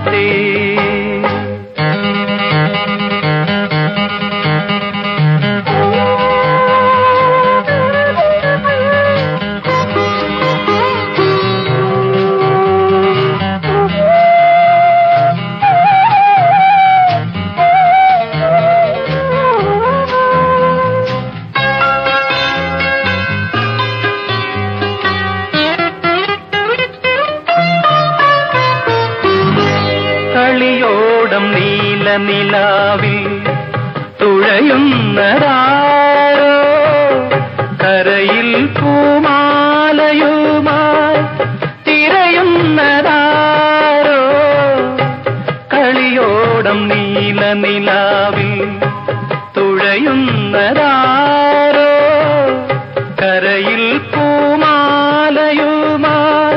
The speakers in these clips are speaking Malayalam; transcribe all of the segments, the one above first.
കാത്തേ കളിയോടം നീല നിലാവിൽ തുഴയുന്നതാരോ കരയിൽ പൂമാലയുമായി തിരയുന്നതാരോ കളിയോടം നീല നിലാവിൽ തുഴയുന്നതാരോ കരയിൽ പൂമാലയുമായി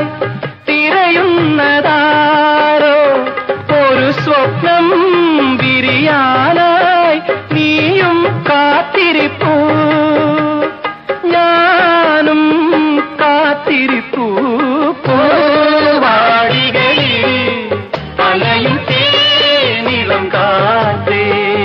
തിരയുന്നതാരോ ഒരു സ്വപ്നം വിരിയാനായി നീയും കാത്തിരിപ്പൂ ഞാനും കാത്തിരിപ്പൂ പൂവാടികളിൽ അലയും തേനിളം കാത്തേ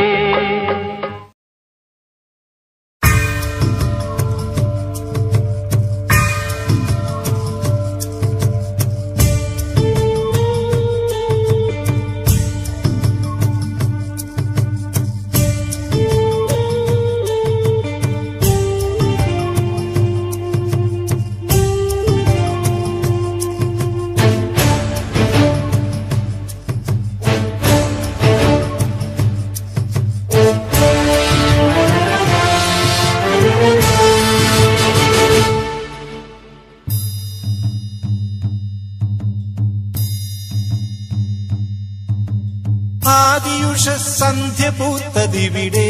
ആദിയുഷ സന്ധ്യ പൂത്തതിവിടെ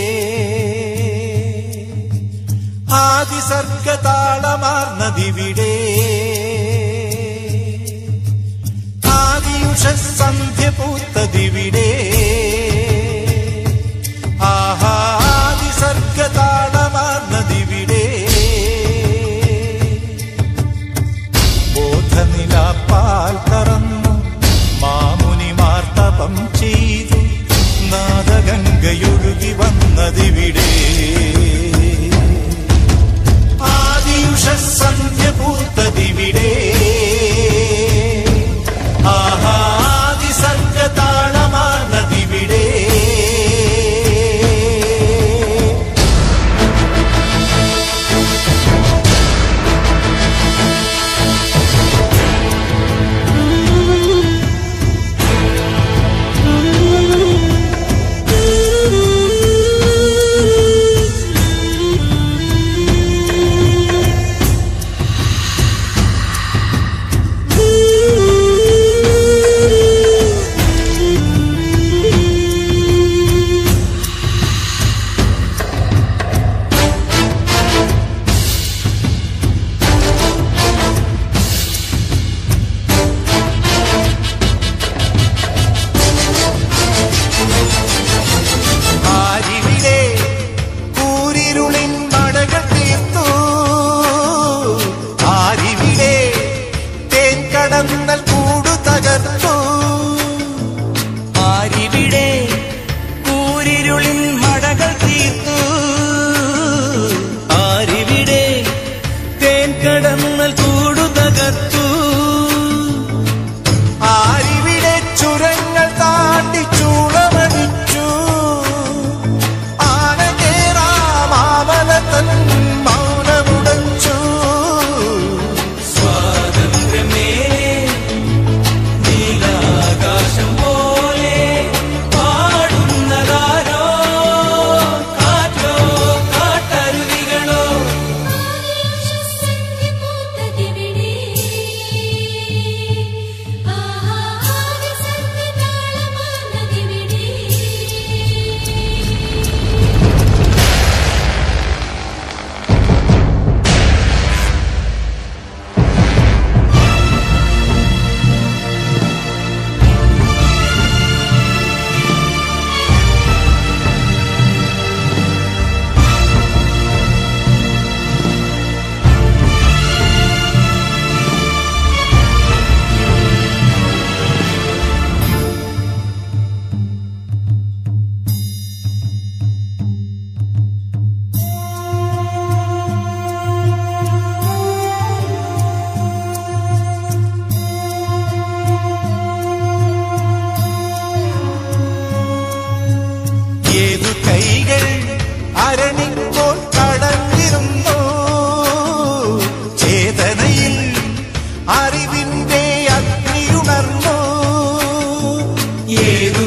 ആദിസർഗതാളമാർന്നതിവിടെ ആദിയുഷ സന്ധ്യ പൂത്തതിവിടെ ആഹാ ആദിസർഗതാളമാർന്നതിവിടെ ബോധനിലാപ്പാൽ കറന്നു മാമുനിമാർ തപം ചെയ്തു നാദഗംഗയൊഴുകി വന്നതിവിടെ ആദിയുഷ സന്ധ്യ പൂത്തതിവിടെ ആഹാദി സർഗതാളമാർന്നതിവിടെ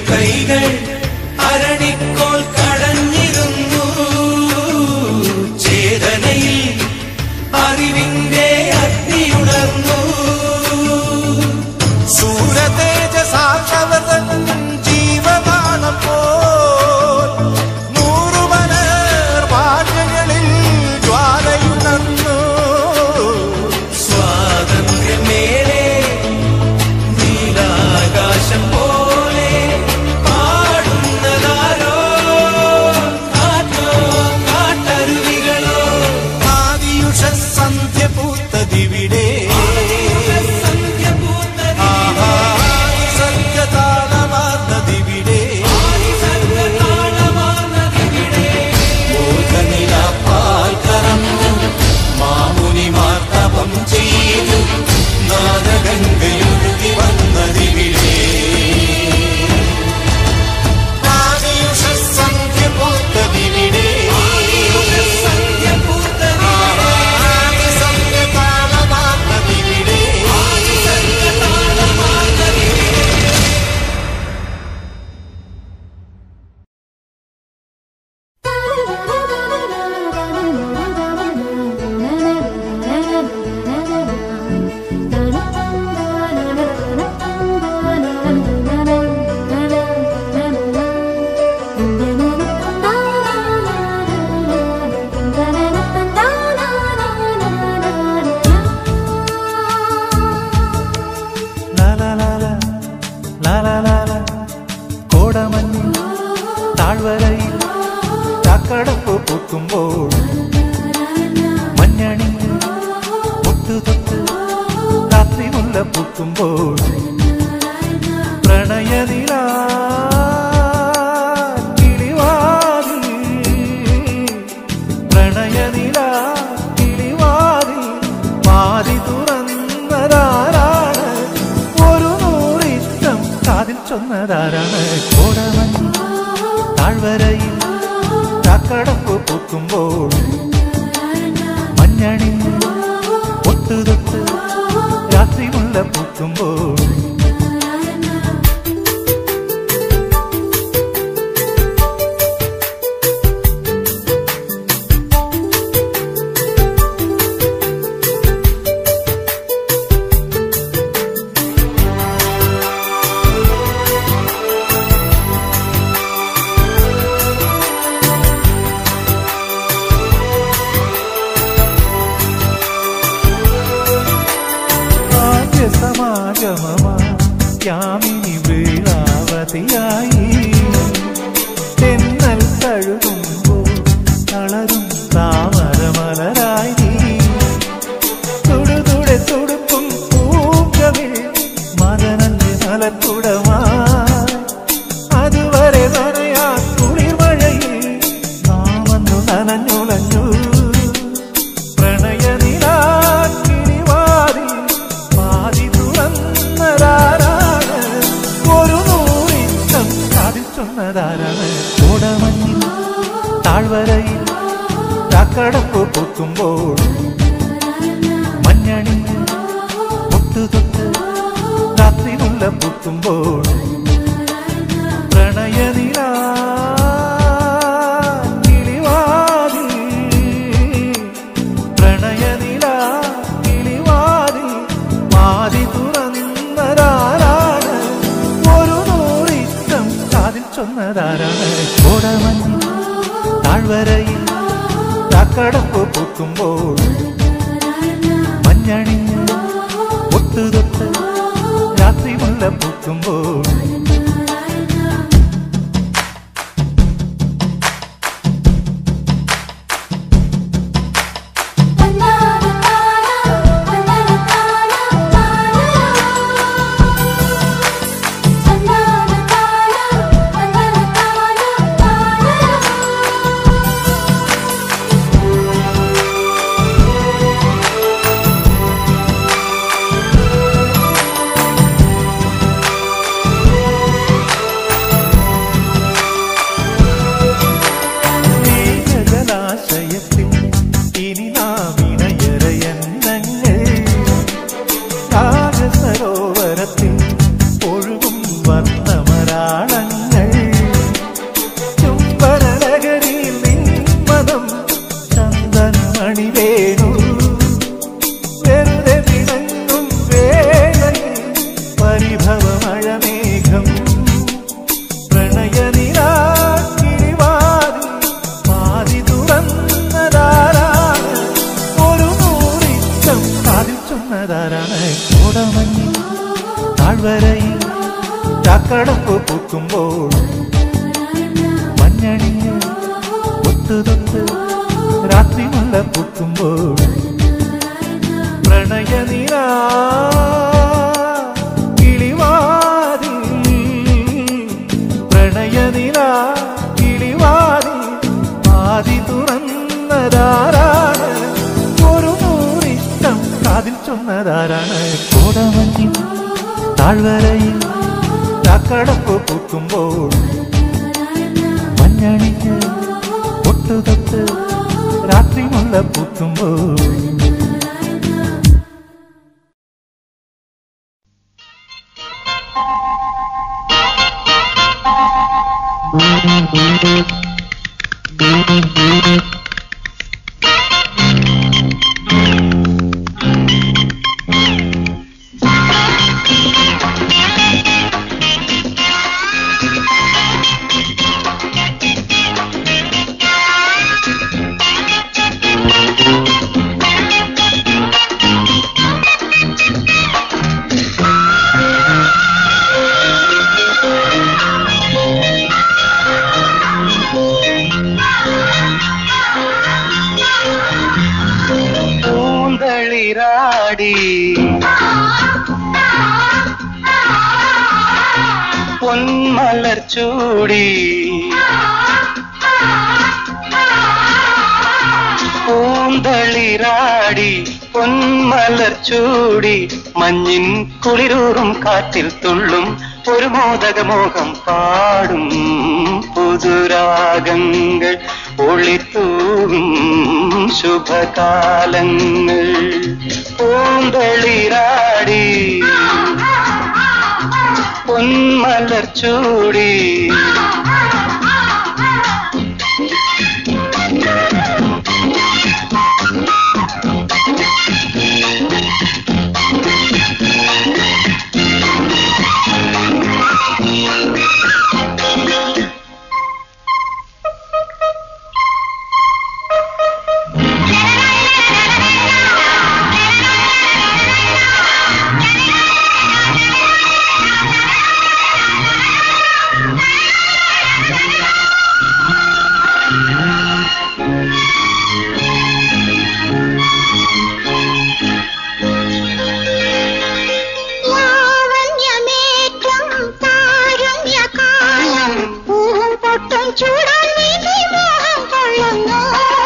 കൈകൾ അരണിക്കോൽ കടഞ്ഞിരുന്നു ചേതനയിൽ അറിവിന്റെ അഗ്നിയുണർന്നു സൂരതേജസാക്ഷവർ ജീവനാണപ്പോ നൂറുമലർ ഭാഷകളിൽ ജ്വാലയുണർന്നു സ്വാതന്ത്ര്യമേലെ നീലാകാശം പോലെ പാടുന്നതാരോ കാറ്റോ കാട്ടരുവികളോ ആദിയുഷ സന്ധ്യ പൂത്തതിവിടെ ആഹാ, സർഗതാളമാർന്നതിവിടെ ബോധനിലാപ്പാൽ കറന്നു മാമുനിമാർ തപം ചെയ്തു നാദഗംഗയൊഴുകി വന്നതിവിടെ ആദിയുഷ സന്ധ്യ പൂത്തതിവിടെ ആദി സർഗതാളമാർന്നതിവിടെ ലാലാലാല, ലാലാലാല, കോടമഞ്ഞിൽ താഴ്വരയിൽ ചാക്കടപ്പ് പൂക്കുമ്പോൾ മഞ്ഞണിഞ്ഞ് മുട്ടുതൊട്ട് രാത്രി മുല്ല പൂക്കുമ്പോൾ പ്രണയനില കിളിവാതിൽ പ്രണയനില കിളിവാതിൽ മാറി തുറന്നതാരാണ് ഒരു നൂറിഷ്ടം കാതിൽ ചൊന്നതാരാണ് കോടമഞ്ഞ് താഴ്വരയിൽ ചാക്കടപ്പ് പൂക്കുമ്പോൾ മഞ്ഞണിഞ്ഞ് ഒട്ടുതൊട്ട് രാത്രി മുല്ല പൂക്കുമ്പോൾ ആദ്യ സമാഗമമാ യാമിനി വീളാവതിയായി തെന്നൽ തഴുകുമ്പോൾ തളരും താമരമലരായി നീ തുടുതുടെ തുടുപ്പും പൂങ്കവിൽ മദനന്റെ മലക്കുടമായി അതുവരെ നനയാ കുളിർമഴയിൽ നാമന്നു നനഞ്ഞുളഞ്ഞു പ്രണയനിലാക്കിരിവാതിൽ പാതി തുറന്നതാരാണ് ഒരു നൂറിഷ്ടം സാധിച്ചൊന്നതാരാണ് കോടമഞ്ഞിൽ താഴ്വരയിൽ ചാക്കടപ്പ് പൂക്കുമ്പോൾ മഞ്ഞണിഞ്ഞ് മുട്ടുതൊട്ട് രാത്രി മുല്ല പൂക്കുമ്പോൾ പ്രണയനില കിളിവാതിൽ പ്രണയനില കിളിവാതിൽ വാതി തുറന്നതാരാണ് ഒരു നൂറിഷ്ടം കാതിൽ ചൊന്നതാരാണ് കോടമഞ്ഞിൽ താഴ്വരയിൽ ചാക്കടപ്പ് പൂക്കുമ്പോൾ മഞ്ഞണിഞ്ഞ് ഒട്ടുതൊട്ട് രാത്രി മുല്ല പൂക്കുമ്പോൾ ജലാശയത്തിൽ ഇനി നാം ഇണയറയന്നങ്ങൾ രാജസരോവരത്തിൽ ഒഴുകും വർണ്ണമരാളങ്ങൾ താഴ്വരയിൽ ചാക്കടപ്പ് പൂക്കുമ്പോൾ മഞ്ഞണിഞ്ഞ് ഒത്തുതൊത്ത് രാത്രി മുല്ല പൂക്കുമ്പോൾ പ്രണയനില കിളിവാതിൽ പ്രണയനില കിളിവാതിൽ ആദി തുറന്നതാരാണ് ഒരു നൂറിഷ്ടം കാതിൽ ചൊന്നതാരാണ് കോടമഞ്ഞിൻ താഴ്വരയിൽ ചാക്കടപ്പ് പൂക്കുമ്പോൾ മഞ്ഞണിഞ്ഞ് ഒട്ടുതൊട്ട് രാത്രി മുല്ല പൂക്കുമ്പോൾ പൂന്തളിരാടി പൊന്മലർ ചൂടി പൂന്തളിരാടി പൊന്മലർ ചൂടി മഞ്ഞിൻ കുളിരൂറും കാറ്റിൽ തുള്ളും ഒരു മോദകമോഹം പാടും പുതുരാഗങ്ങൾ ഒളിത്തൂവും ശുഭകാലങ്ങൾ പൂന്തളിരാടി പൊന്മലർ ചൂടി ലാവണ്യമേറ്റം താരുണ്യകാലം പൂവും പൊട്ടും ചൂടാൻ നീതി മോഹം കൊള്ളുന്നു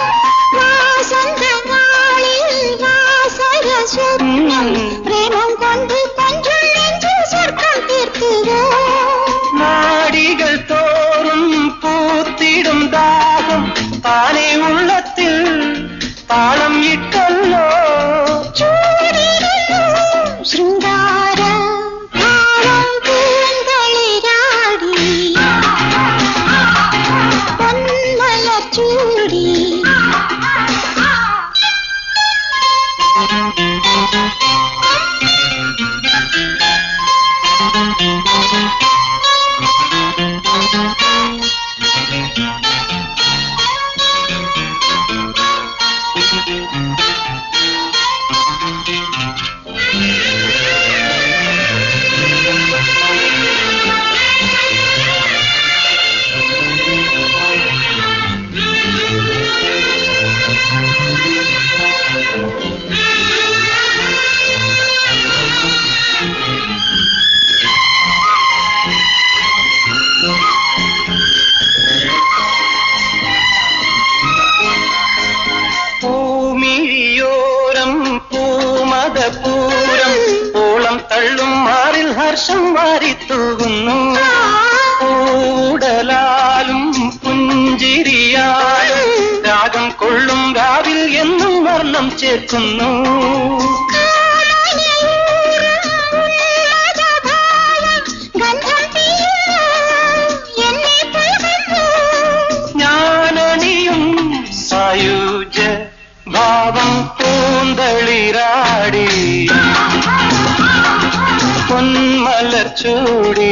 വാസന്തനാളിൽ വാസരസ്വപ്നം പ്രേമം കൊണ്ട് കൊഞ്ചും നെഞ്ചിൽ സ്വർഗം തീർക്കുവോ നാടികൾ തോറും പൂത്തിടും ദാഹം താനെ ഉള്ളത്തിൽ താളം ഇട്ടല്ലോ ചൂടിരുന്നു ശൃംഗാര ഭാവം പൂന്തളിരാടി പൊന്മലർ ചൂടി പൂമിഴിയോരം പൂമതപൂരം ഓളം തള്ളും മാറിൽ ഹർഷം വാരിത്തൂകുന്നു പൂടലാലും പുഞ്ചിരിയാലും രാഗം കൊള്ളും രാവിൽ എന്നും വർണ്ണം ചേർക്കുന്നു ഞാനണിയും സായുജ ഭാവം പൂന്തളിരാടി പൊന്മലർ ചൂടി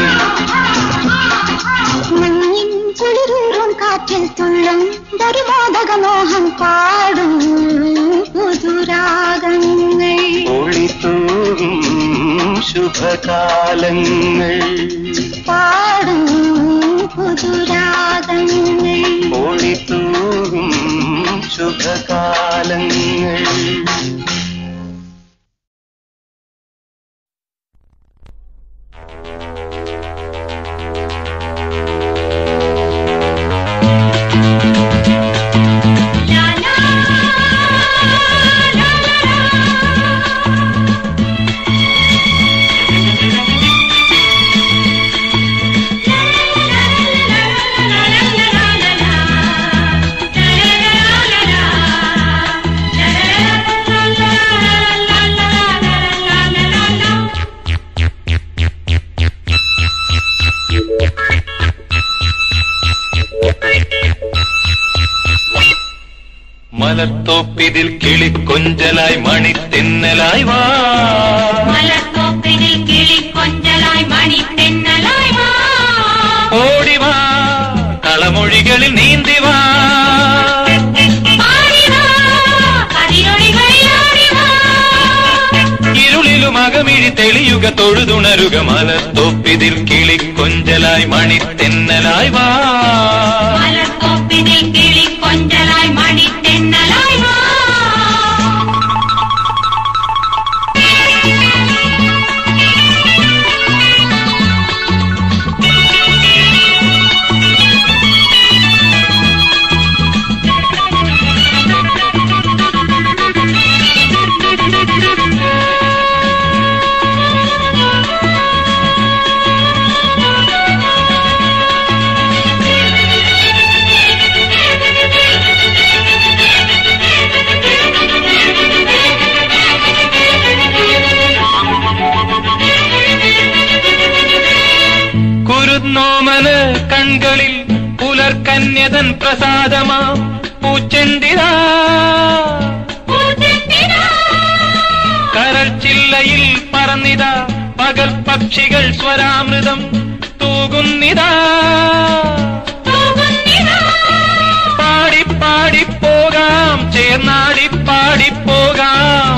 കാറ്റിൽ തുള്ളും ഒരു മോദകമോഹം പാടും പുതുരാഗങ്ങൾ ഒളിത്തൂകും ശുഭകാലങ്ങൾ പാടും പുതുരാഗങ്ങൾ ഓടിത്തൂകും ശുഭകാലങ്ങൾ മലത്തോപ്പിതിൽ കിളിക്കൊഞ്ചലായി മണിത്തെന്നലായി വാ മലത്തോപ്പിനിൽ കിളിക്കൊഞ്ചലായി മണിത്തെന്നലായി വാ ഓടി വാ കളമൊഴികളിൽ നീന്തി വാ പാടി വാ കതിരൊളികളിലാടി വാ ഇരുളിലും അകമിഴി തെളിയുക തൊഴുതുണരുക മലത്തോപ്പിതിൽ കിളിക്കൊഞ്ചലായി മണിത്തെന്നലായി വാ മലത്തോപ്പിനിൽ കിളിക്കൊഞ്ചലായി മണിത്തെന്നലായി വാ കുരുന്നോമന് കൺകളിൽ പുലർക്കന്യതൻ പ്രസാദമാം പൂച്ചെണ്ടിരാ കരൾ ചില്ലയിൽ പറന്നിതാ പകൽ പക്ഷികൾ സ്വരാമൃതം തൂകുന്നിതാ പാടി പാടി പോകാം ചേർന്നാടി പാടി പോകാം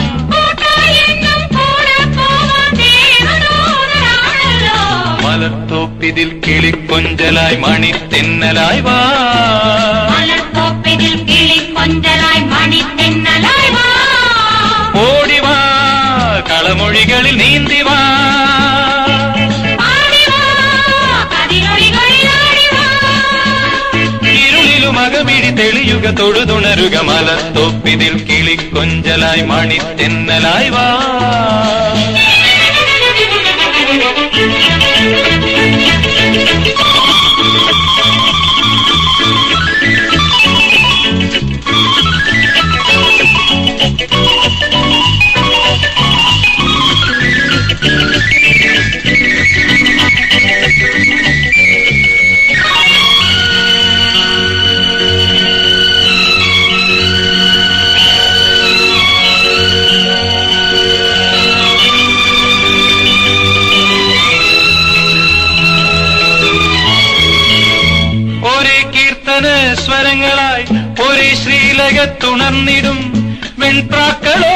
മലത്തോപ്പിതിൽ കിളിക്കൊഞ്ചലായി മണിത്തെന്നലായി വാ മലത്തോപ്പിനിൽ കിളിക്കൊഞ്ചലായി മണിത്തെന്നലായി വാ ഓടി വാ കളമൊഴികളിൽ നീന്തി വാ പാടി വാ കതിരൊളികളിലാടി വാ ഇരുളിലും അകമിഴി തെളിയുക തൊഴുതുണരുക മലത്തോപ്പിതിൽ കിളിക്കൊഞ്ചലായി മണിത്തെന്നലായി വാ ഒരേ കീർത്തന സ്വരങ്ങളായി ഒരേ ശ്രീലകത്തുണർന്നിടും വെൺപ്രാക്കളോ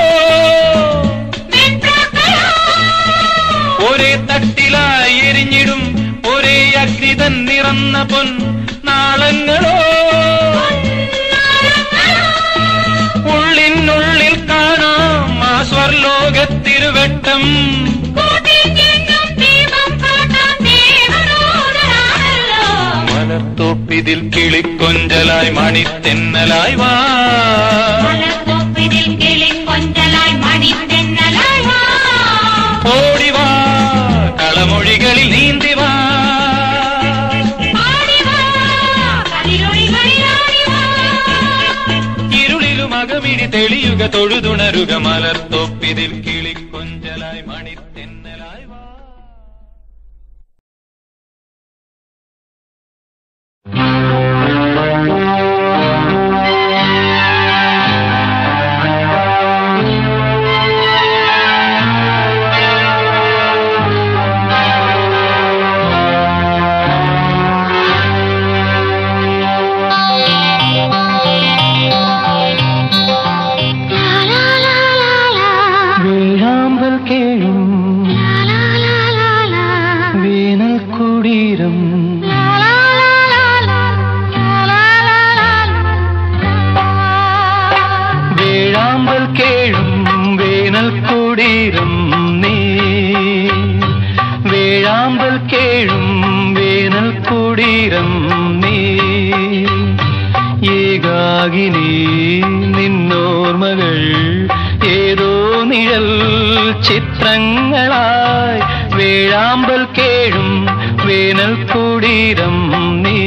ഒരേ തട്ടിലായി എരിഞ്ഞിടും ഒരേ അഗ്നിതൻ നിറന്ന പൊൻ നാളങ്ങളോ ഉള്ളിനുള്ളിൽ കാണാം ആ സ്വർലോകത്തിരുവട്ടം മലത്തോപ്പിതിൽ കിളിക്കൊഞ്ചലായി മണിത്തെന്നലായി വാ മലത്തോപ്പിനിൽ കിളിക്കൊഞ്ചലായി മണിത്തെന്നലായി വാ ഓടി വാ കളമൊഴികളിൽ നീന്തി വാ പാടി വാ കതിരൊളികളിലാടി വാ ഇരുളിലും അകമിഴി തെളിയുക തൊഴുതുണരുക മലർത്തോപ്പിതിൽ കിളിക്കൊഞ്ചലായി മണിത്തെന്നലായി വാ വേഴ കുടീരം നീ വേഴാമ്പൽ കേഴും വേനൽ കുടീരം നീ ഏകാകിനി നിന്നോർമകൾ ഏതോ നിഴൽ ചിത്രങ്ങളായി വേഴാമ്പൽ കേഴും വേനൽ കുടീരം നീ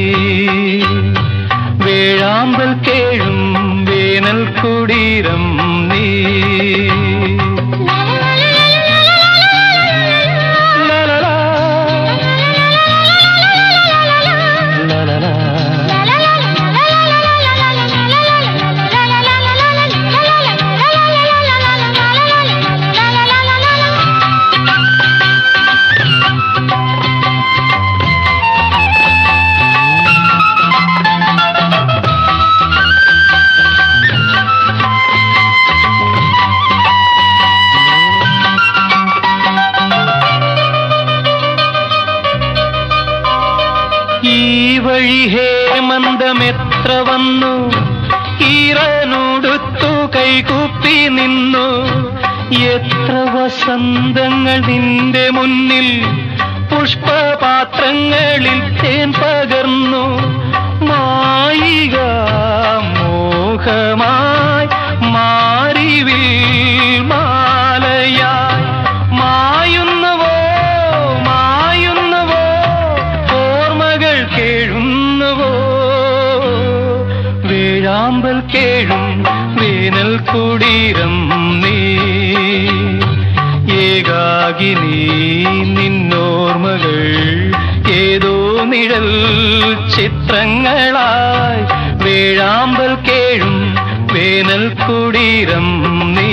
വേഴാമ്പൽ കേഴും വേനൽ കുടീരം നീ ലലലാ, ലലലാ. ഈ വഴി ഹേമന്തമെത്ര വന്നു ഈറനോടുത്തു കൈകൂപ്പി നിന്നു എത്ര വസന്തങ്ങൾ നിന്റെ മുന്നിൽ പുഷ്പപാത്രങ്ങളിൽ തേൻ പകർന്നു മായിക മോഹമായി മാറിവിൽ മാലയായി മായുന്നുവോ മായുന്നുവോ ഓർമ്മകൾ കേഴുന്നുവോ വേഴാമ്പൽ കേഴും വേനൽ കുടീരം നീ ഏകാകിനി നിന്നോർമ്മകൾ ഏതോ നിഴൽ ചിത്രങ്ങളായി വേഴാമ്പൽ കേഴും വേനൽ കുടീരം നീ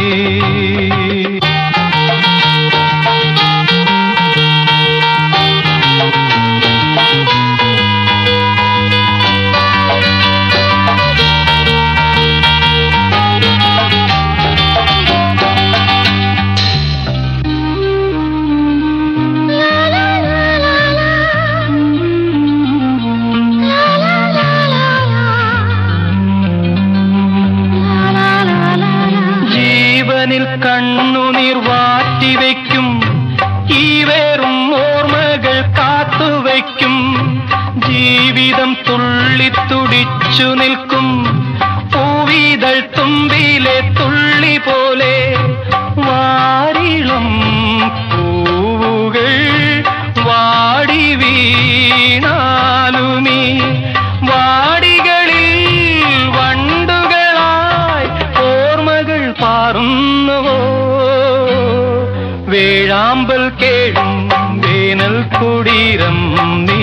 ജീവനിൽ കണ്ണുനീർ വാറ്റിവെക്കും ഈ വേറും ഓർമ്മകൾ കാത്തുവെക്കും ജീവിതം തുള്ളിത്തുടിച്ചു നിൽക്കും പൂവിതൾ തുമ്പിലെ തുള്ളി പോലെ വാരിളം പൂവുകൾ വാടി വീണാലുമീ വാടികളിൽ വണ്ടുകളായി ഓർമ്മകൾ പാറുന്നുവോ വേഴാമ്പൽ കേഴും വേനൽ കുടീരം നീ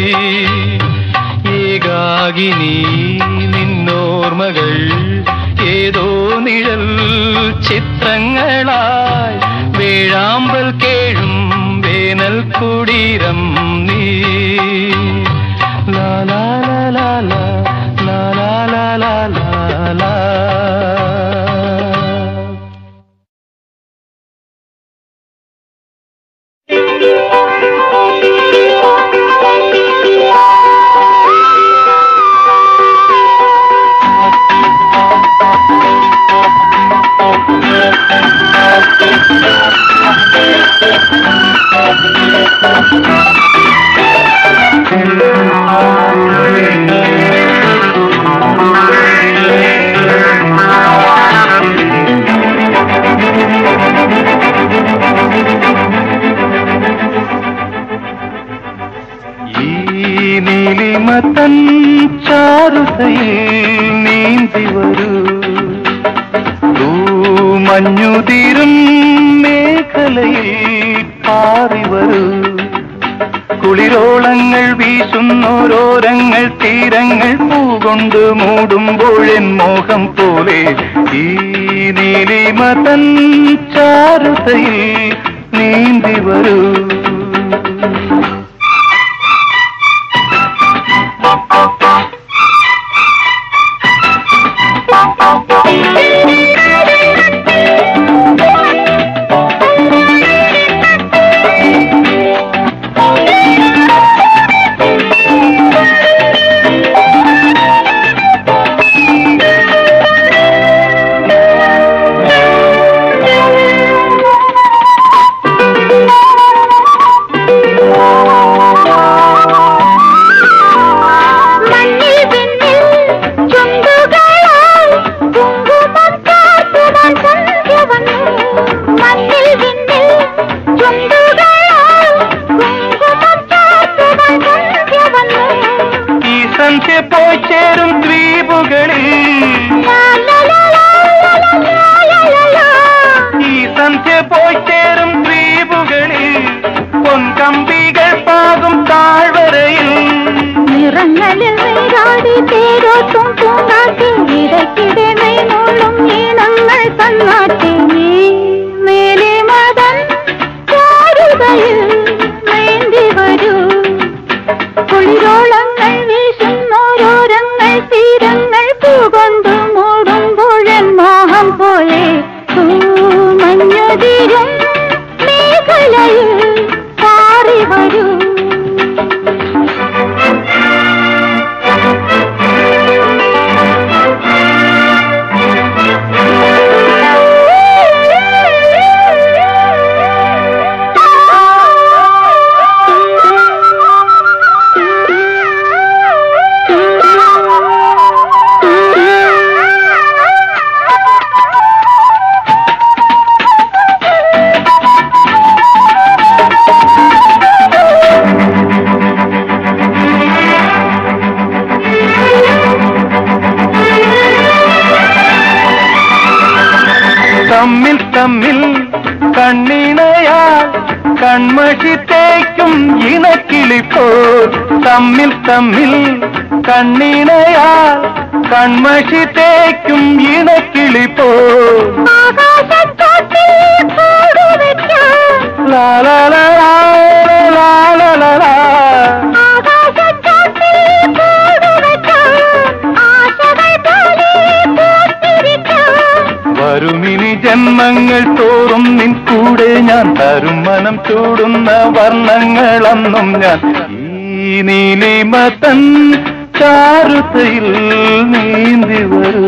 ഏകാകിനി നിന്നോർമ്മകൾ ഏതോ നിഴൽ ചിത്രങ്ങളായി വേഴാമ്പൽ കേഴും വേനൽ കുടീരം നീ ലാ ലാ ലാ ലാ ലാ ലാ ലാ ലാ ലാ ലാ ലാ ഈ നീലിമത്തൻ ചാരുതയിൽ നീന്തി വരൂ മഞ്ഞുതീരും മേഖലയിൽ പാറി വരൂ കുളിരോളങ്ങൾ വീശുന്നോരോരങ്ങൾ തീരങ്ങൾ പൂകൊണ്ട് മൂടുമ്പോഴെൻ മോഹം പോലെ ഈ നീലിമതൻ ചാരുതയിൽ നീന്തി വരൂ സന്ധ്യ പോയി ചേരും ദ്വീപുകളിൽ ഈ സന്ധ്യ പോയി ചേരും ദ്വീപുകളിൽ പൊൻകമ്പികൾ പാകും താഴ്വരയിൽ നിറങ്ങളിൽ നീരാടി തേരോട്ടും പൂങ്കാറ്റി ഇടയ്ക്കിടെ മെയ്നോളും ഈണങ്ങൾ തന്നാറ്റി നീ മേലെ മതൻ ചാരുതയിൽ നീന്തി വരൂ കുളിരോളങ്ങൾ വീശുന്നോരോരങ്ങൾ തീരങ്ങൾ പൂകൊണ്ടു മൂടുമ്പോഴൻ മോഹം പോലെ മഞ്ഞുതിരും മേഖലയിൽ പാറി വരൂ തമ്മിൽ തമ്മിൽ കണ്ണിണയാൽ കൺമഷി തേക്കും ഇണക്കിളിപ്പോ തമ്മിൽ തമ്മിൽ കണ്ണിണയാൽ കൺമഷി തേക്കും ഇണക്കിളിപ്പോ ആകാശത്തോട്ടിൽ കൂടുവെക്കാം ലാലാലാ, ലാലാലാ. ആകാശത്തോട്ടിൽ കൂടുവെക്കാം ആശകൾ പോലെ പൂത്തിരിക്കാം വരുമിനി ജന്മങ്ങൾ തോറും നിൻ കൂടെ ഞാൻ തരും മനം ചൂടുന്ന വർണ്ണങ്ങളെന്നും ഞാൻ ഈ നീലിമതൻ ചാരുതയിൽ നീന്തി വരൂ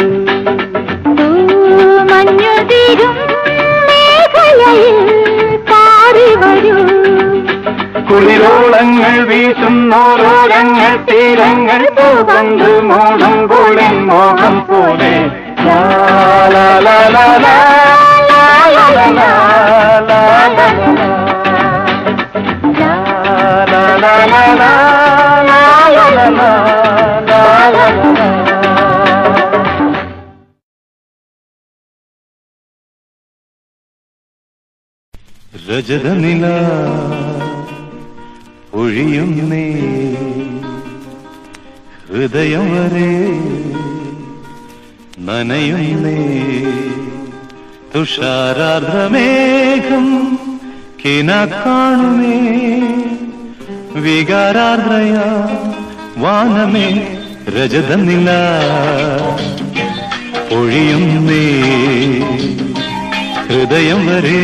മഞ്ഞുതിരും മേഖലയിൽ പാറി വരൂ കുളിരോളങ്ങൾ വീശുന്നോരോരങ്ങൾ തീരങ്ങൾ പൂവണ്ട് മോഹം എൻ മോഹം പോലെ ലാ, ലാ, ലാ, ലാ, ലാ, ലാ, ലാ, ലാ, ലാ, ലാ, ലാ, ലാ. La la la la la la la la la la la രജതനില ഒഴിയുന്നേ ഹൃദയം വരെ നനയുന്നേ തുഷാരാർദ്രമേഘം കിന കാണുമേ വികാരാർദ്രയ വാനമേ രജതനില ഒഴിയുന്നേ ഹൃദയം വരെ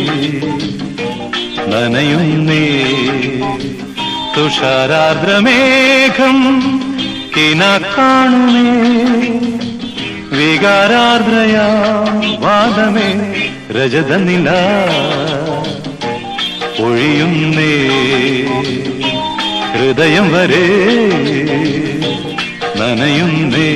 നനയുന്നേ തുഷാരാർദ്രമേഘം കിന കാണുമേ വികാരാർദ്രയ വാദമേ രജതനില ഒഴിയുന്നേ ഹൃദയം വരെ നനയുന്നേ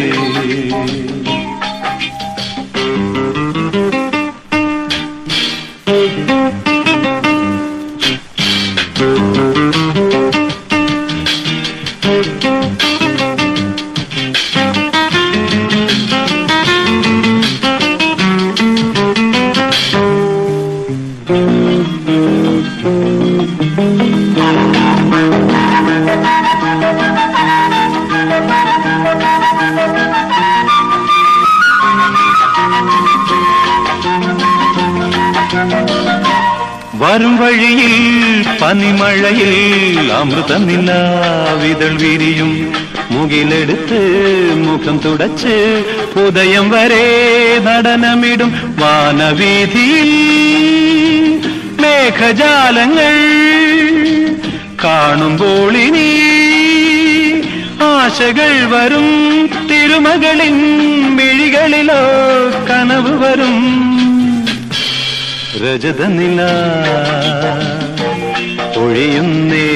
വരും വഴിയിൽ പനിമഴയിൽ അമൃതനില വിതൾ വിരിയും മുകിലെടുത്ത് മുഖം തുടച്ച് ഉദയം വരെ നടനമിടും വാനവീതിയിൽ മേഘജാലങ്ങൾ കാണുമ്പോൾ ഇനി ആശകൾ വരും തിരുമകളിൻ മിഴികളിലോ കനവ് വരും രജതനില ഒഴിയുന്നേ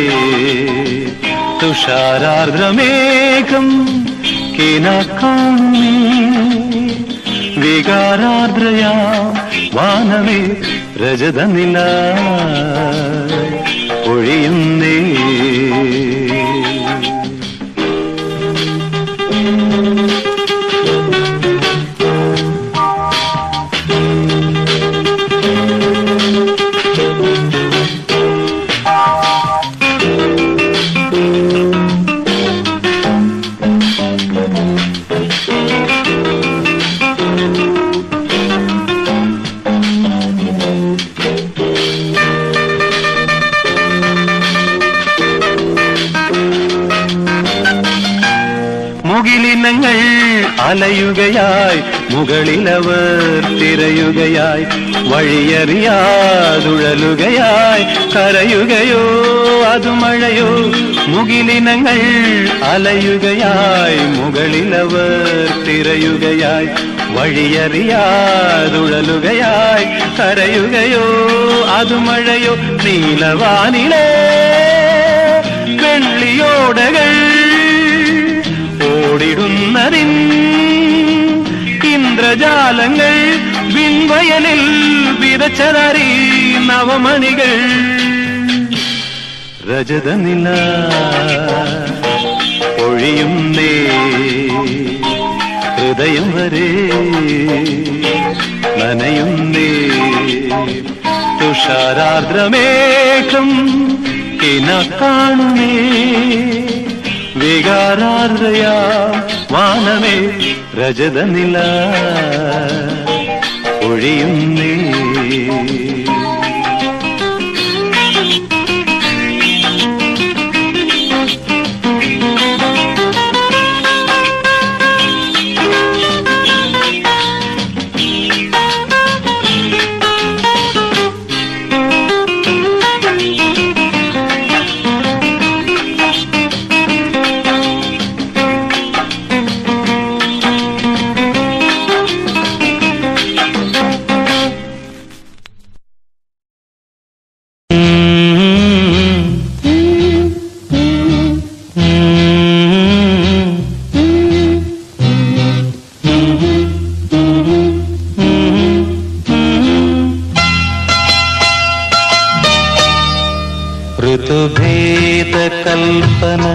തുഷാരാർദ്രമേഘം കിന കാണുന്നേ വികാരാർദ്രയാ വാനവേ രജതനില ഒഴിയുന്നേ മുകിലിനങ്ങൾ അലയുകയായി മുകളിലവർ തിരയുകയായി വഴിയറിയാതുഴലുകയായി കരയുകയോ അതു മഴയോ മുകിലിനങ്ങൾ അലയുകയായി മുകളിലവർ തിരയുകയായി വഴിയറിയാതുഴലുകയായി കരയുകയോ അതു മഴയോ നീലവാനിലേ വെള്ളിയോടകൾ ഓടിടുന്നതിൻ ഇന്ദ്രജാലങ്ങൾ വിൺവയലിൽ വിതച്ചതറി നവമണികൾ രജതനില ഒഴിയുന്നേ ഹൃദയം വരെ നനയുന്നേ തുഷാരാർദ്രമേഘം കിന കാണുമേ വികാരാർദ്രയാ വാനമേ രജതനില ഒഴിയുന്നേ ഋതുഭേദകൽപ്പന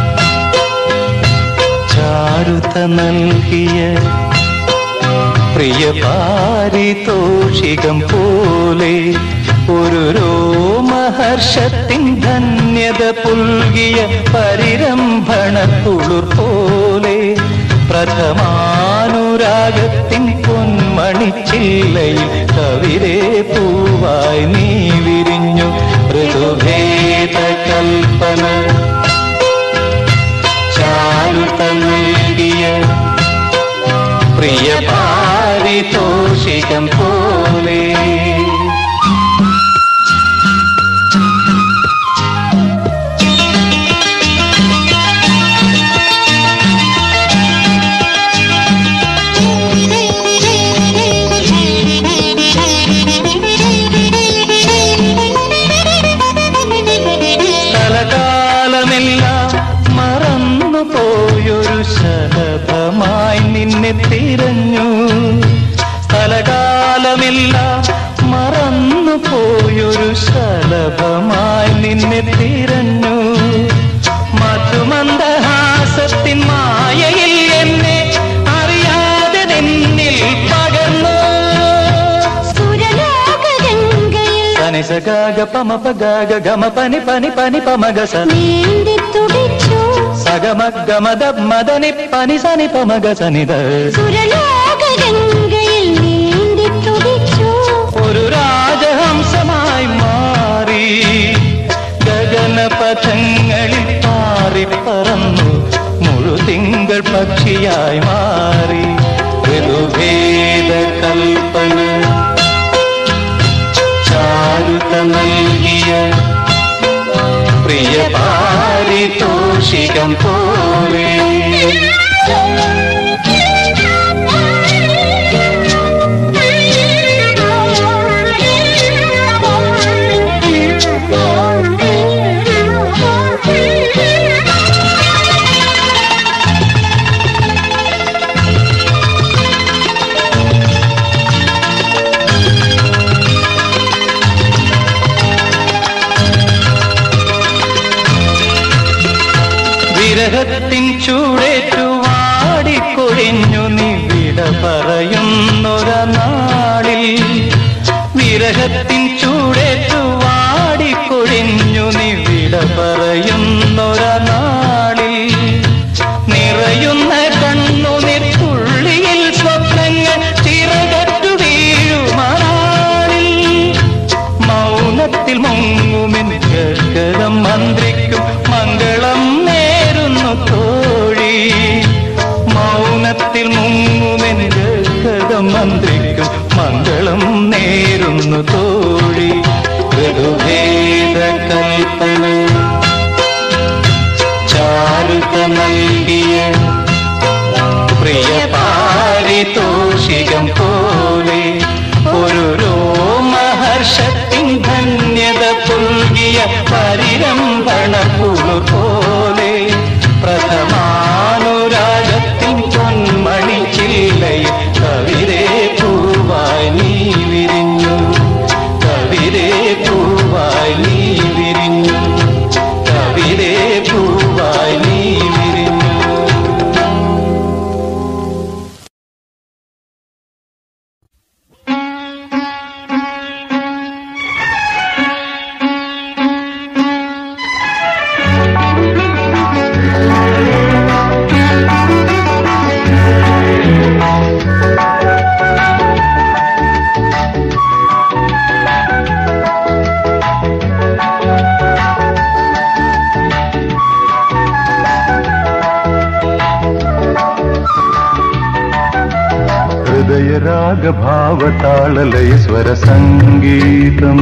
ചാരുത നൽകിയ പ്രിയ പാരിതോഷികം പോലെ ഒരു രോമഹർഷത്തിൻ ധന്യത പുൽകിയ പരിരംഭണ കുളിർ പോലെ പ്രഥമാനുരാഗത്തിൻ പൊന്മണിച്ചില്ലയിൽ കവിരെ പൂവായി നീ വിരിഞ്ഞു ഋതുഭേദ കൽപ്പന ചാരുത നൽകിയ പ്രിയ പാരിതോഷികം പോലെ സ്ഥലകാലമെല്ലാം മറന്നു പോയൊരു ശലഭമായി നിന്നെ തിരഞ്ഞു സ്ഥലകാലമെല്ലാം മറന്നു പോയൊരു ശലഭമായി നിന്നെ തിരഞ്ഞു മധുമന്ദഹാസത്തിൻ മായയിൽ എന്നെ അറിയാതെ നിന്നിൽ പകർന്നു സുരലോകഗംഗയിൽ സനിസഗാഗ പമ പഗാഗ ഗമ പനി പനി പനി പമഗസ നീന്തി തുടിച്ചു സഗമ ഗമദ മദനി പനി സനി പമഗ സനിത സുരലോകഗംഗയിൽ നീന്തി തുടിച്ചു ഒരു രാജഹംസമായി മാറി ഗഗനപഥങ്ങളിൽ പാറിപ്പറന്നു മുഴുതിങ്കൾ പക്ഷിയായി മാറി ഋതുഭേദ കൽപ്പന ചാരുത നൽകിയ പ്രിയ പാരിതോഷികം പോലെ വിരഹത്തിൻ ചൂടേറ്റു വാടിക്കൊഴിഞ്ഞു നീ വിട പറയുന്നൊര നാളിൽ വിരഹത്തിൻ ചൂടേറ്റു വാടിക്കൊഴിഞ്ഞു നീ വിട പറയുന്നൊര നാളിൽ നിറയുന്ന കണ്ണുനീർ തുള്ളിയിൽ സ്വപ്നങ്ങൾ ചിറകറ്റു വീഴുമാനാളിൽ മൗനത്തിൽ മുങ്ങുമെൻ ഗർഗതം മന്ത്രിക്കും മംഗളം നേരുന്നു തോഴി നൽകിയ പ്രിയ പാരിതോഷികം പോലെ ഒരു രോമഹർഷത്തിൻ ധന്യത പുൽകിയ പരിരംഭണപ്പുളു പോലെ പ്രഥമാനുരാഗത്തിൻ പൊന്മണി ചില്ലയിൽ കവിരേ പൂവായി നീ വിരിഞ്ഞു കവിരേ പൂവായി നീ വിരിഞ്ഞു കവിരേ പൂവായി നീ വിരിഞ്ഞു ഹൃദയരാഗഭാവതാളലയ സ്വര സംഗീതം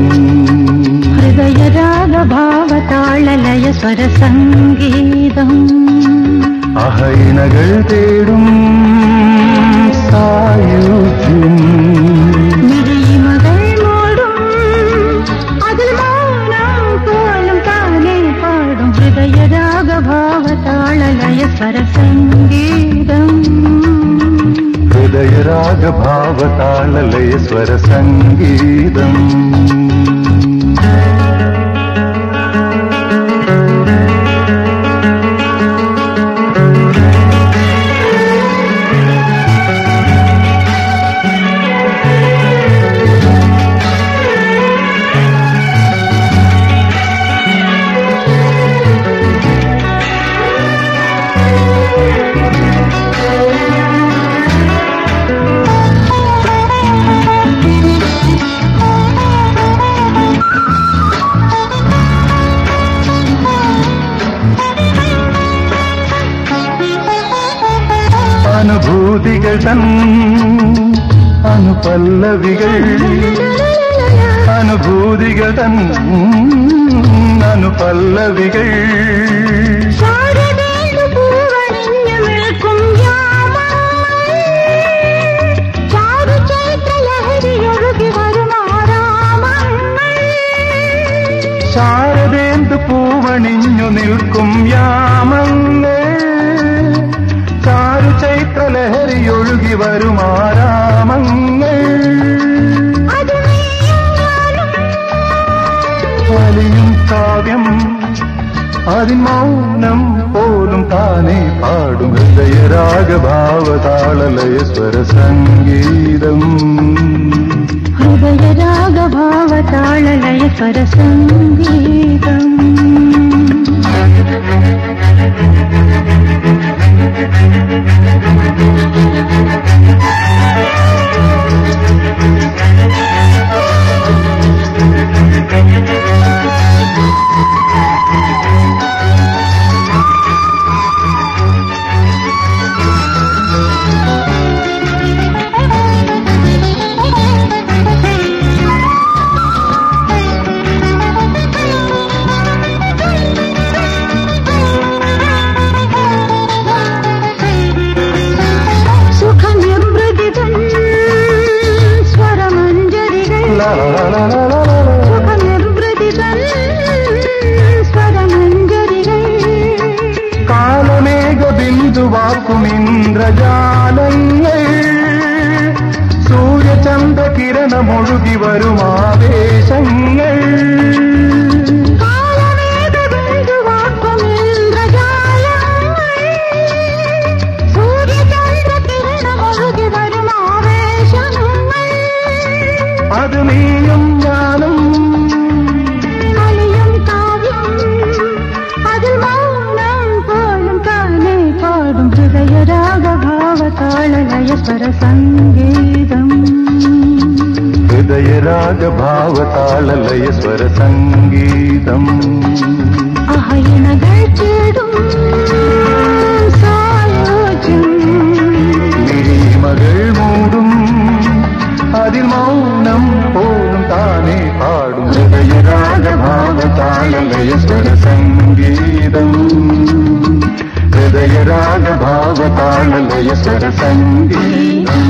ഹൃദയരാഗഭാവതാളലയ സ്വരസംഗീതം അഹൈനകൾ തേടും സായുജ്യം മിഴിമകൾ മൂടും അതിൽ മൗനം പോലും താനേ പാടും ഹൃദയരാഗഭാവതാളലയ സ്വരസംഗീതം ഹൃദയരാഗഭാവതാളലയ സ്വര സംഗീതം അനുഭൂതികൾ തൻ അനുപല്ലവികൾ അനുഭൂതികൾ തൻ അനുപല്ലവികൾ ശാരദേന്ദു പൂവണിഞ്ഞു നിൽക്കും യാമങ്ങൾ. ചാരുചൈത്രലഹരിയൊഴുകി വരും ആരാമങ്ങൾ. ശാരദേന്ദു പൂവണിഞ്ഞു നിൽക്കും യാമങ്ങൾ ചാരു ചൈത്രലഹരിയൊഴുകി വരും ആരാമങ്ങൾ അത് നീയും ഞാനും വലിയും കാവ്യം അതിൻ മൗനം പോലും താനേ പാടും ഹൃദയരാഗഭാവതാളലയ സ്വര സംഗീതം ഹൃദയരാഗഭാവതാളലയ സ്വരസംഗീതം സുഖനിർവൃതിതൻ സ്വരമഞ്ജരികൾ ലാ ലാ ലാ ലാ ലാ ലാ. സുഖനിർവൃതിതൻ സ്വരമഞ്ജരികൾ കാലമേഘ ബിന്ദുവാക്കും ഇന്ദ്രജാലങ്ങൾ സൂര്യചന്ദ്ര കിരണമൊഴുകി വരും ആവേശങ്ങൾ അത് നീയും ഞാനും സ്വരസംഗീതം ഹൃദയരാഗഭാവതാളലയ സ്വര സംഗീതം അഹയണകൾ ചേടും സായോജ്യം മിഴിമകൾ മൂടും അതിൽ മൗനം പോലും താനേ പാടും ഹൃദയരാഗഭാവതാളലയ സ്വര സംഗീതം രാഗഭാവതാളലയ സ്വരസംഗീതം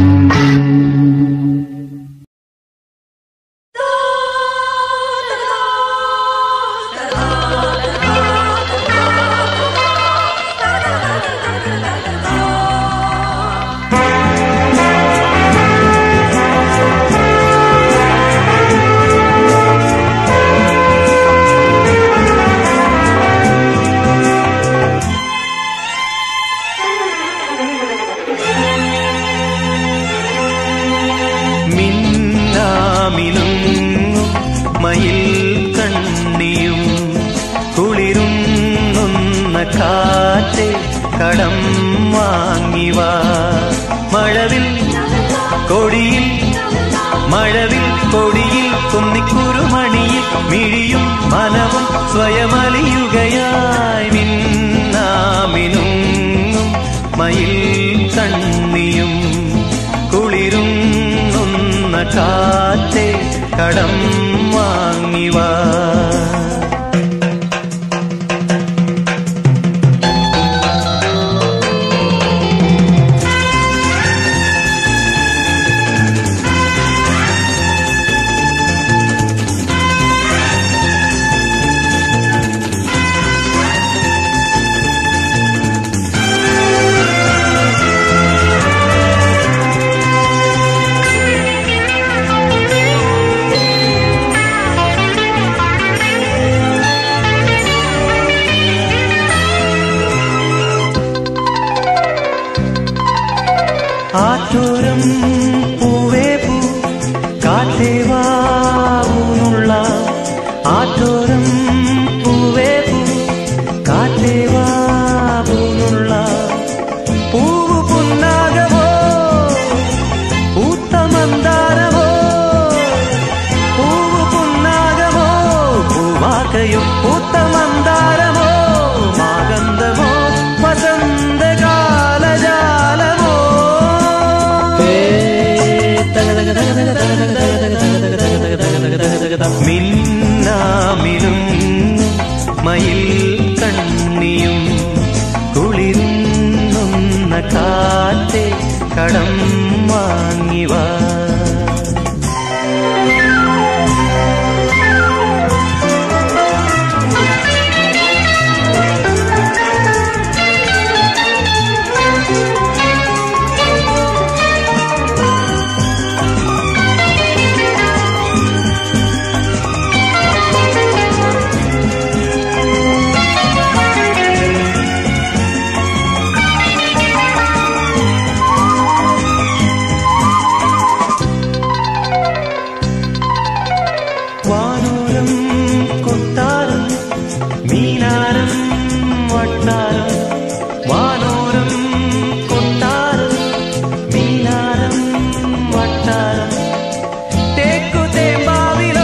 മിന്നാമിനുങ്ങും മയിൽ കണ്ണിയും കുളിരുന്നൊന്ന കാറ്റ് കടം വാങ്ങിവാ മഴവിൽ കൊടിയിൽ മഴവിൽ കൊടിയിൽ കുന്നിക്കുരുമണിയിൽ മിഴിയും മനവും സ്വയമലിയുകയായി മിന്നാമിനുങ്ങും മയിൽ കണ്ണിയും കുളിരുന്നൊന്ന കാറ്റ് കടം വാങ്ങിവാ ആറ്റോരം പൂവേ പൂ കാറ്റേവാനുള്ള ആറ്റോരം പൂവേ പൂ കാറ്റേവാനുള്ള പൂവ് പുന്നാകവോ പൂത്ത മന്ദാരമോ പൂവ് പുന്നാകമോ പൂവാകയോ പൂത്ത മന്ദാരമോ മാഗന്ധമോ വസന്തകാലജാലമോ മിന്നാമിനും മയിൽ കണ്ണിയും കുളിരുന്നൊന്ന കാറ്റ് കടം വാങ്ങിവാ വാനോരം കൊട്ടാരം മീനാരം വട്ടാരം വാനോരം കൊട്ടാരം മീനാരം വട്ടാരം തേക്കു തേമ്പാവിലോ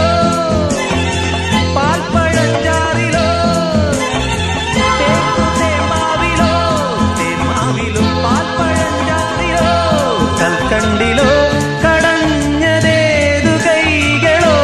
പാൽപ്പഴച്ചാറിലോ തേക്കു തേമ്പാവിലോ തേന്മാവിലോ പാൽപ്പഴച്ചാറിലോ കൽക്കണ്ടിലോ കടഞ്ഞതേതു കൈകളോ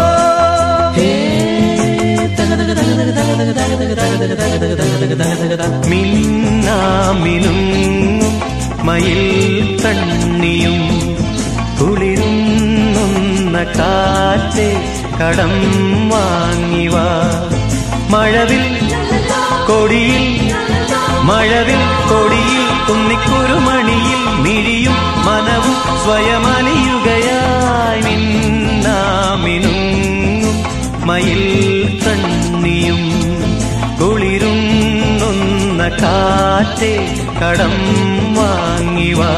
മിന്നാമിനും മയിൽ കണ്ണിയും കുളിരുന്നൊന്ന കാറ്റ് കടം വാങ്ങിവാ മഴവിൽ കൊടിയിൽ മഴവിൽ കൊടിയിൽ കുന്നിക്കുരുമണിയിൽ മിഴിയും മനവും സ്വയമലിയുകയായി മിന്നാമിനുങ്ങും മയിൽ കണ്ണിയും കുളിരുന്നൊന്ന കാറ്റ് കടം വാങ്ങിവാ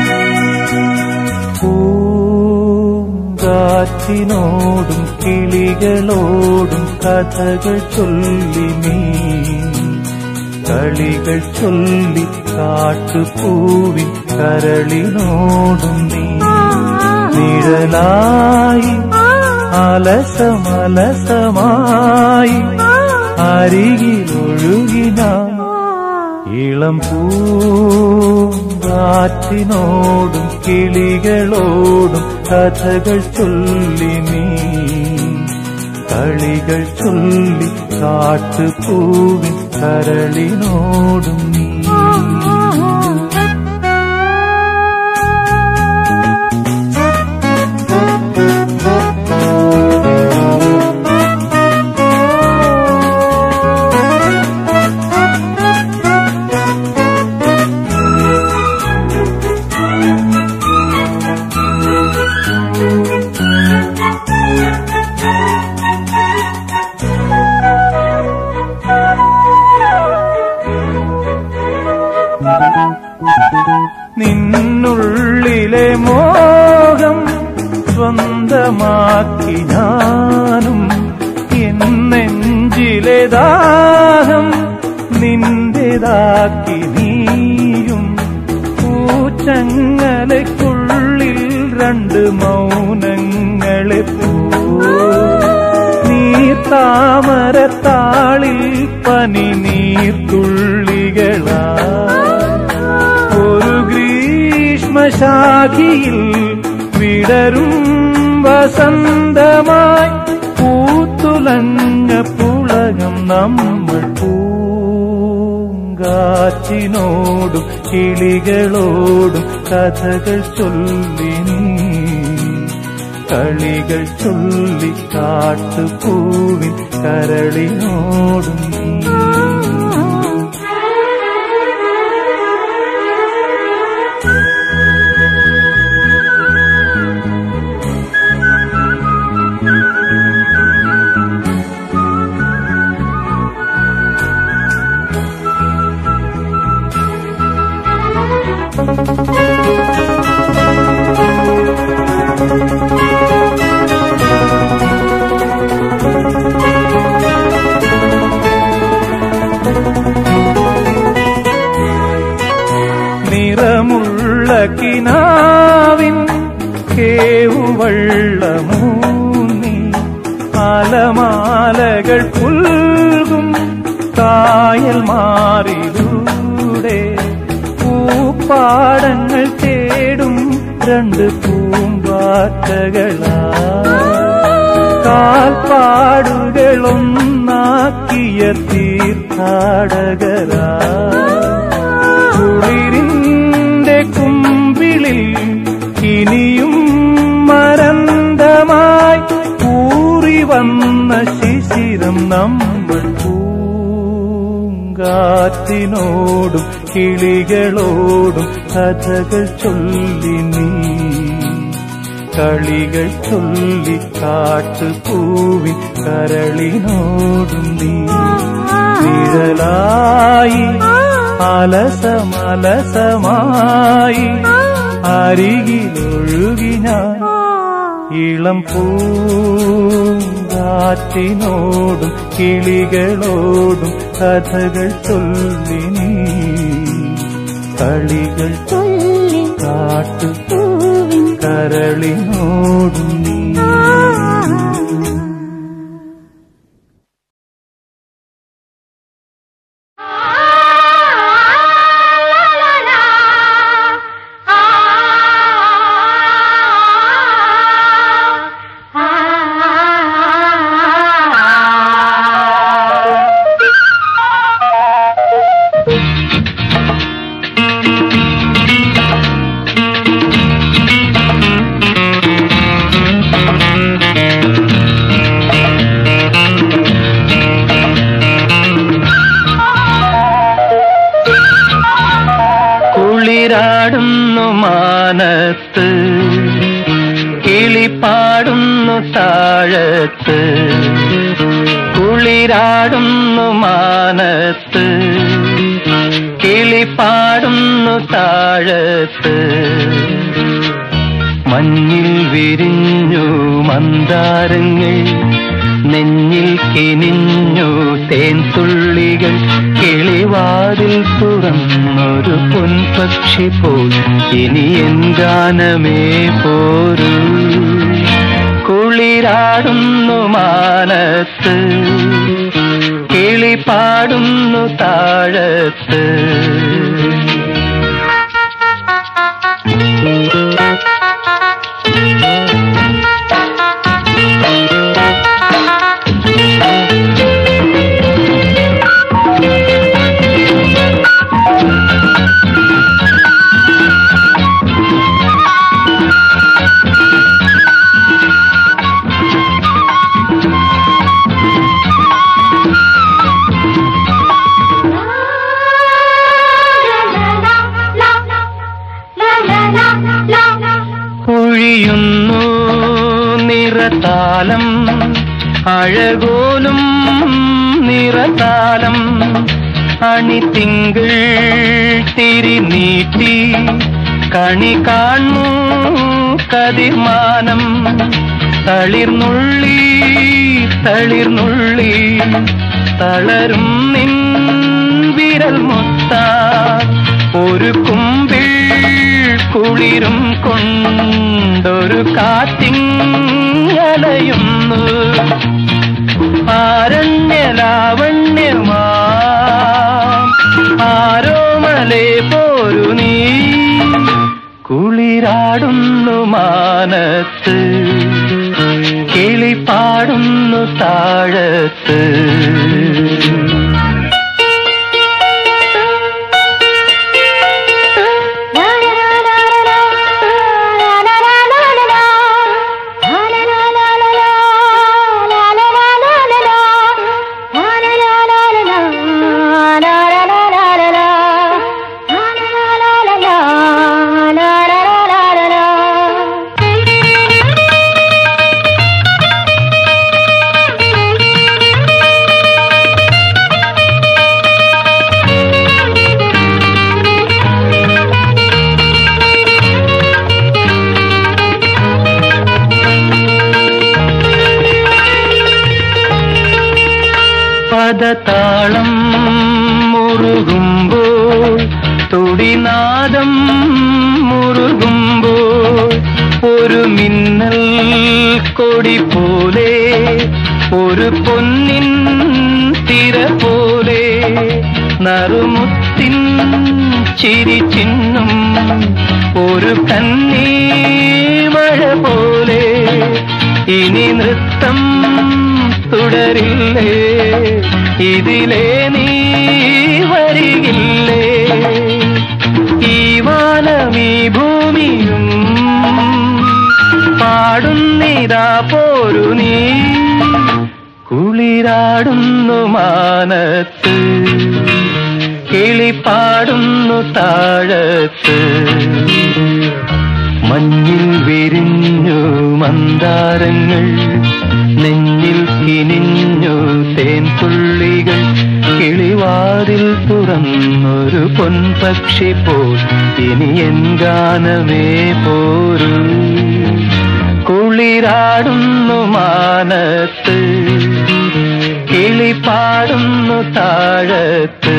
പൂങ്കാറ്റിനോടും കിളി കിളികളോടും കഥകൾ ചൊല്ലി നീ കളികൾ ചൊല്ലി കാട്ടുപൂവിൻ കരളിനോടും നീ നിഴലായി അലസമലസമായി അരികിലൊഴുകിന ഇളം പൂങ്കാറ്റിനോടും കിളികളോടും കഥകൾ ചൊല്ലി നീ കളികൾ ചൊല്ലി കാട്ടുപൂവിൻ കരളിനോടും നീ നിന്നുള്ളിലെ മോഹം സ്വന്തമാക്കി ഞാനും എന്നെഞ്ചിലെ ദാഹം നിന്റേതാക്കി നീയും പൂച്ചങ്ങലയ്ക്കുള്ളിൽ രണ്ട് മൗനങ്ങളെ പോ നീർത്താമരത്താളിൽ പനി നീർത്തുള്ളികളാ ഒരു ഗ്രീഷ്മശാഖിയിൽ വിടരും വസന്തമായി പൂത്തുലഞ്ഞ പുളകം നമ്മൾ പൂങ്കാറ്റിനോടും കിളികളോടും കഥകൾ ചൊല്ലി നീ കളികൾ ചൊല്ലി കാട്ടുപൂവിൻ കരളിനോടും നീ നിറമുള്ള കിനാവിൻ കേവുവള്ളമൂന്നി അലമാലകൾ പുൽകും കായൽ മാറിലൂടെ പൂപ്പാടങ്ങൾ തേടും രണ്ട് പൂമ്പാറ്റകളാ കാൽപ്പാടുകളൊന്നാക്കിയ തീർത്ഥാടകരാ കുളിരിന്റെ കുമ്പിളിൽ ഇനിയും മരന്തമായി കൂറി വന്ന ശിശിരം നമ്മൾ പൂങ്കാറ്റിനോടും കിളികളോടും കഥകൾ ചൊല്ലി നീ കളികൾ ചൊല്ലി കാട്ടുപൂവിൻ കരളിനോടും നീ നിഴലായി അലസമലസമായി അരികിലൊഴുകി ഞാൻ ഇളം പൂങ്കാറ്റിനോടും കിളികളോടും കഥകൾ ചൊല്ലി നീ കളികൾ ചൊല്ലി കാട്ടു പൂവിൻ കരളിനോടും നീ കുളിരാടുന്നു മാനത്ത് കിളിപ്പാടുന്നു താഴത്ത് കുളിരാടുന്നു മാനത്ത് കിളിപ്പാടുന്നു താഴത്ത് മഞ്ഞിൽ വിരിഞ്ഞു മന്ദാരങ്ങൾ കിനിഞ്ഞു തേൻ തുള്ളികൾ കിളിവാതിൽ തുറന്നൊരു പൊൻപക്ഷി പോൽ ഇനി എൻ ഗാനമേ പോരൂ കുളിരാടുന്നു മാനത്ത് കിളി പാടുന്നു താഴത്ത് പൊഴിയുന്നു നിറതാലം അഴകോലും നിറതാലം അണിത്തിങ്കൾ തിരിനീട്ടി കണി കാണു കതിർമാനം തളിർന്നുള്ളി തളിർന്നുള്ളി തളരും നിൻ വിരൽ മുത്താ ഒരു കുമ്പിൾ കുളിരും കൊണ്ടൊരു കാറ്റിങ്ങലയുന്നു ആരണ്യലാവണ്യമാ ആരോമലേ പോരു നീ കുളിരാടുന്നു മാനത്ത് കിളിപ്പാടുന്നു താഴത്ത് പദതാളം മുറുകുമ്പോൾ തുടിനാദം മുറുകുമ്പോൾ ഒരു മിന്നൽ കൊടി പോലെ ഒരു പൊന്നിൻ തിര പോലെ നറുമുത്തിൻ ചിരി ചിഹ്നം ഒരു കന്നീ മഴ പോലെ ഇനി നൃത്തം തുടരില്ലേ ഇതിലേ നീ വരികില്ലേ ഈ വാനം ഈ ഭൂമിയും പാടുന്നിതാ പോരു നീ കുളിരാടുന്നു മാനത്ത് കിളിപ്പാടുന്നു താഴത്ത് മഞ്ഞിൽ വിരിഞ്ഞു മന്ദാരങ്ങൾ നെഞ്ഞിൽ കിനിഞ്ഞു തേൻ തുള്ളികൾ കിളിവാതിൽ തുറന്നൊരു പൊൻപക്ഷി പോൽ ഇനി എൻ ഗാനമേ പോരൂ കുളിരാടുന്നു മാനത്ത് കിളിപ്പാടുന്നു താഴത്ത്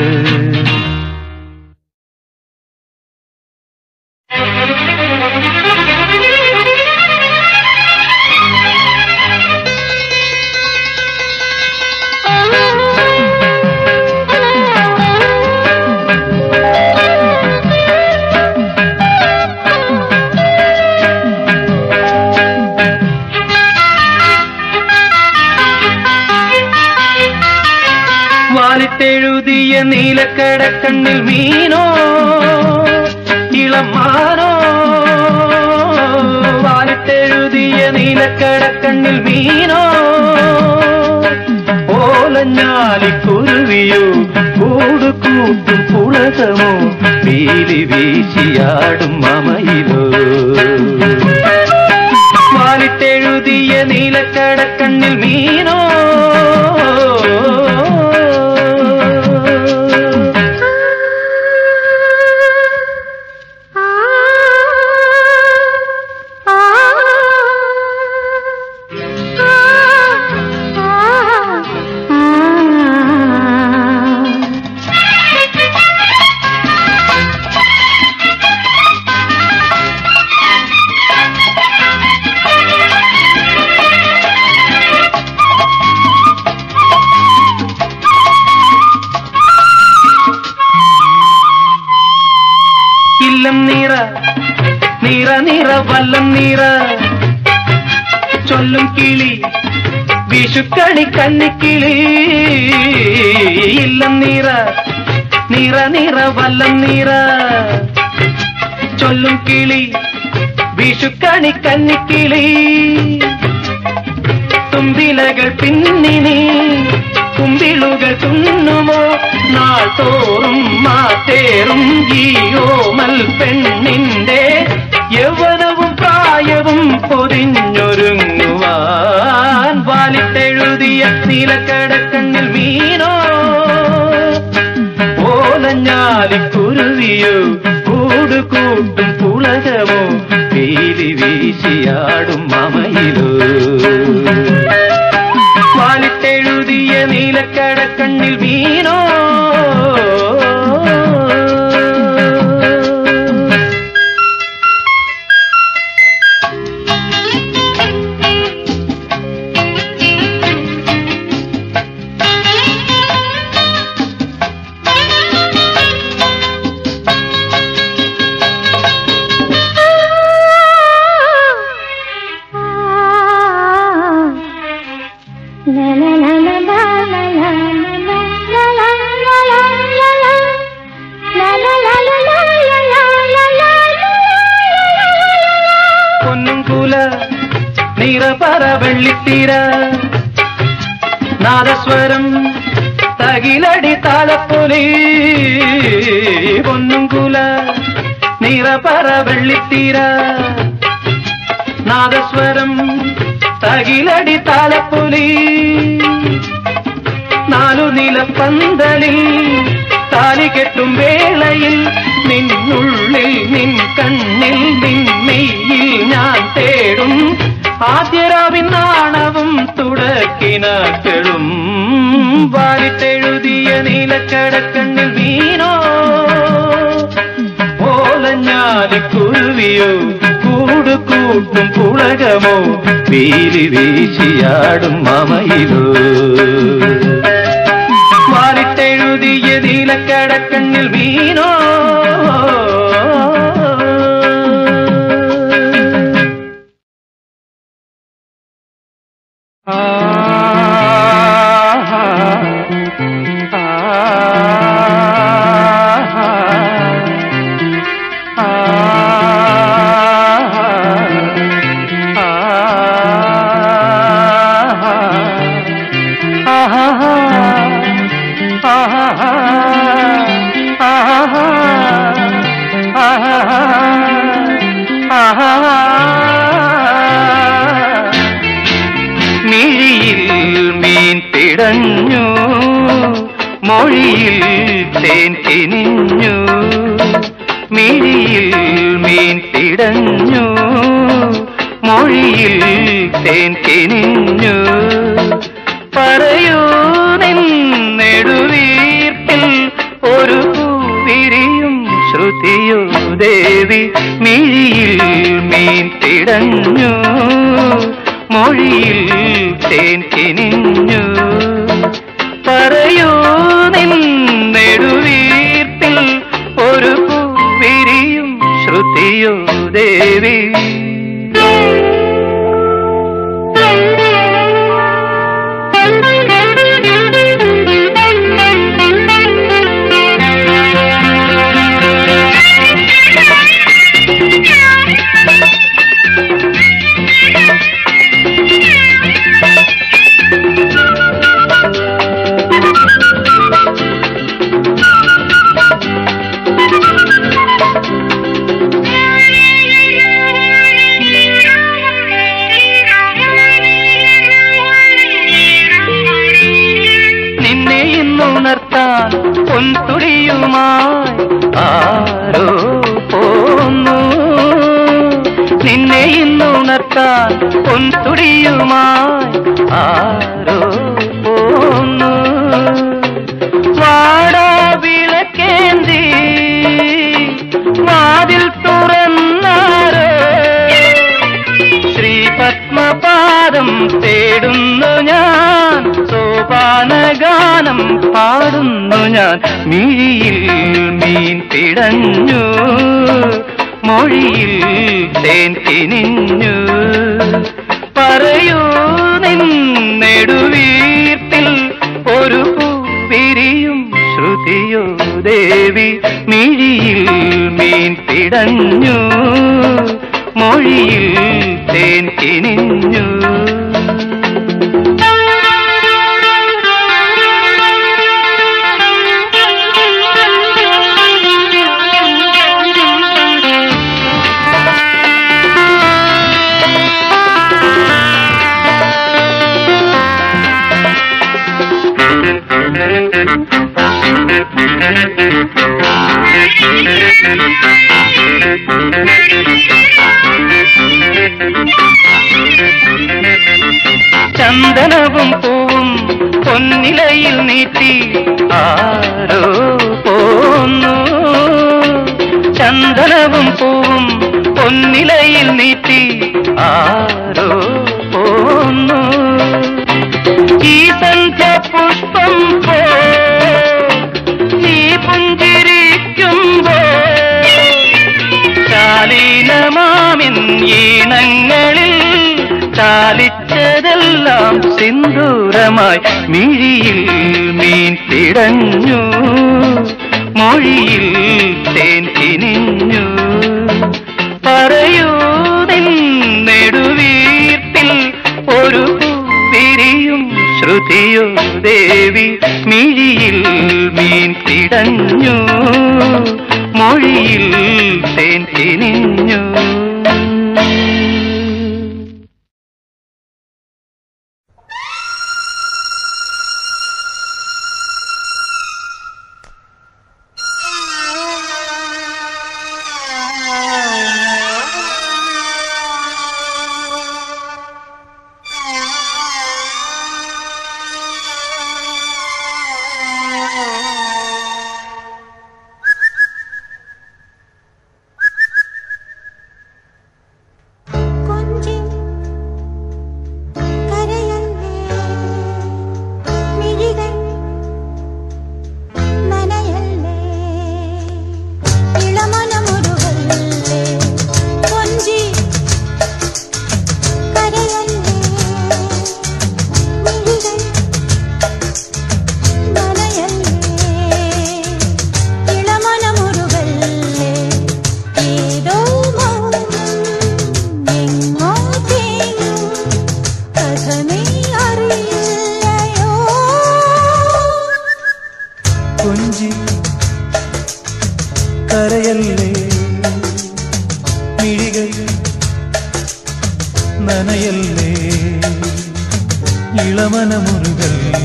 വാലിട്ടെഴുതിയ നീലക്കടക്കണ്ണിൽ മീനോ ഇളമാനോ വാലിട്ടെഴുതിയ നീലക്കടക്കണ്ണിൽ മീനോ ഓലഞ്ഞാലിക്കുരുവിയോ കൂട് കൂട്ടും പുളകമോ പീലി വീശിയാടും മമയിലോ വാലിട്ടെഴുതിയ നീലക്കടക്കണ്ണിൽ മീനോ ആ വല്ലം നിറ ചൊല്ലും കിളി വിഷുക്കണി കന്നിക്കിളി ഇല്ലം നിറ നിറ നിറ വല്ലം നിറ ചൊല്ലും കിളി വിഷുക്കണി കന്നിക്കിളി തുമ്പിലകൾ പിന്നിനി കുമ്പിളുകൾ തുന്നുമോ നാൾ തോറും മാറ്റേറും ജീയോമൽ പെണ്ണിന്റെ യൗവനവും പ്രായവും പൊതിഞ്ഞൊരുങ്ങുവാൻ വാലിട്ടെഴുതിയ നീലക്കടക്കണ്ണിൽ മീനോ ഓലഞ്ഞാലിക്കുരുവിയോ കൂട് കൂട്ടും പുളകമോ പീലി വീശിയാടും മമയിലോ വാലിട്ടെഴുതിയ നീലക്കടക്കണ്ണിൽ വീണോ പൊന്നും കുല നിറപറ വെള്ളിത്തീര നാദസ്വരം തകിലടി താലപ്പൊലി പൊന്നും കുല നിറപറ വെള്ളിത്തീര നാദസ്വരം തകിലടി താലപ്പൊലി നാലു നിലപ്പന്തലിൽ താലി കെട്ടും വേളയിൽ നിന്നുള്ളിൽ നിൻ കണ്ണിൽ നിന്നെയിൽ ഞാൻ തേടും ആദ്യരാവിൻ നാണവും തുടക്കിനാക്കളും വാരിട്ടെഴുതിയ നീലക്കടക്കണ്ണിൽ വീണോ ഓലഞ്ഞാലിക്കുരുവിയോ കൂട് കൂട്ടും പുളകമോ വീലി വീശിയാടും മമയിലോ വാലിട്ടെഴുതിയ നീലക്കടക്കണ്ണിൽ വീണോ ആ മിഴിയിൽ മീൻ പിടഞ്ഞു മൊഴിയിൽ തേൻ തിനിഞ്ഞു മിഴിയിൽ മീൻ പിടഞ്ഞു മൊഴിയിൽ തേൻ തിനിഞ്ഞു പറയൂ നിന്നെടുവീർപ്പിൽ ഒരു വിരിയും ശ്രുതിയോ ദേവി മിഴിയിൽ മീൻ പിടഞ്ഞു മൊഴിയിൽ തേൻ കിനിഞ്ഞു പറയൂ നിന്നെടുവീർപ്പിൽ ഒരു വിരിയും ശ്രുതിയോ ദേവി നിന്നെ ഇന്നുണർത്താൻ പൊൻതുടിയുമായി ആരോ പോന്നു നിന്നെ ഇന്നുണർത്താൻ പൊൻതുടിയുമായി ആരോ പോന്നു വാടാ വിളക്കേന്തി വാതിൽ തുറന്നാരോ ശ്രീ പത്മപാദം തേടുന്നു ഞാൻ സോപാനഗാനം പാടുന്നു ഞാൻ മിഴിയിൽ മീൻ പിടഞ്ഞു മൊഴിയിൽ തേൻ കിനിഞ്ഞു പറയൂ നിന്നെടുവീർപ്പിൽ ഒരു പൂവിരിയും ശ്രുതിയോ ദേവി മിഴിയിൽ മീൻ പിടഞ്ഞു മൊഴിയിൽ തേൻ കിനിഞ്ഞു ചന്ദനവും പൂവും പൊന്നിലയിൽ നീട്ടി ആരോ പോന്നു ചന്ദനവും പൂവും പൊന്നിലയിൽ നീട്ടി ആരോ പോന്നു ഈ സന്ധ്യ പുഷ്പം പോ നീ പുഞ്ചിരിക്കുമ്പോ ശാലീനമാമിൻ ഈണങ്ങളിൽ ചാലിച്ചതെല്ലാം സിന്ദൂരമായി മിഴിയിൽ മീൻ തിടഞ്ഞു മൊഴിയിൽ തേൻ തിനിഞ്ഞു പറയൂ നെടുവീർപ്പിൽ ഒരു വിരിയും ശ്രുതിയോ ദേവി മിഴിയിൽ മീൻ തിടഞ്ഞു മൊഴിയിൽ തേൻ തിനിഞ്ഞു കൊഞ്ചി കരയല്ലേ മിഴികൾ നനയല്ലേ ഇളമനമുരുകല്ലേ കൊഞ്ചി കരയല്ലേ മിഴികൾ നനയല്ലേ ഇളമനമുരുകല്ലേ ഏതോ മൗനം എങ്ങോ തേങ്ങും കഥ നീ അറിയില്ലയോ കൊഞ്ചി കരയല്ലേ മിഴികൾ നനയല്ലേ ഇളമനമുരുകല്ലേ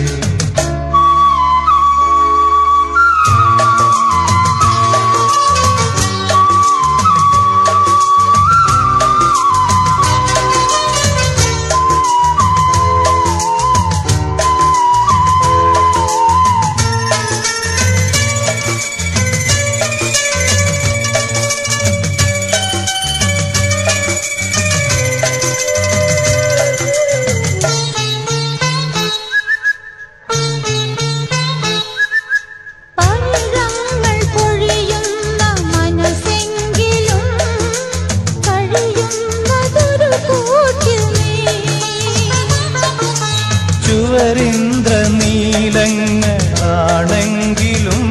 പഴങ്ങൾ പൊഴിയുന്ന മനസ്സെങ്കിലും കഴിയുന്നതൊരു കൂട്ടിൽ നീ ചുവരിന്ദ്ര നീലങ്ങളാണെങ്കിലും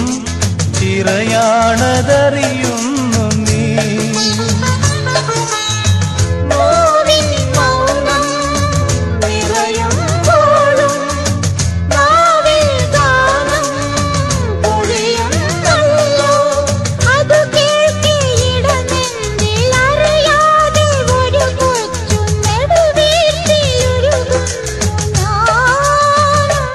ചിറയാണതറിയുന്നു നീ നോവിൻ മൗനം നിറയുമ്പോഴും നാവിൽ ഗാനം പൊഴിയുന്നല്ലോ അതു കേൾക്കിയിടമെന്നിൽ അറിയാതെ ഒരു കൊച്ചു നെടുവീഴ്ത്തിയൊരുകുന്നു ഞാനും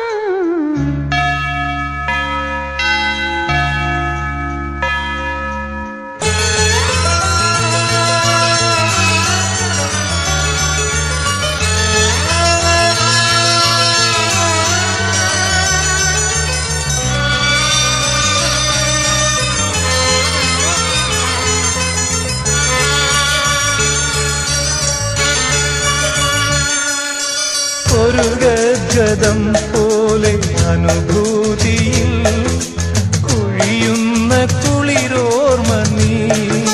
ഒരു ഗദ്ഗതം പോലെ അനുഭൂതിയിൽ കുഴിയുന്ന കുളിരോർമ നീ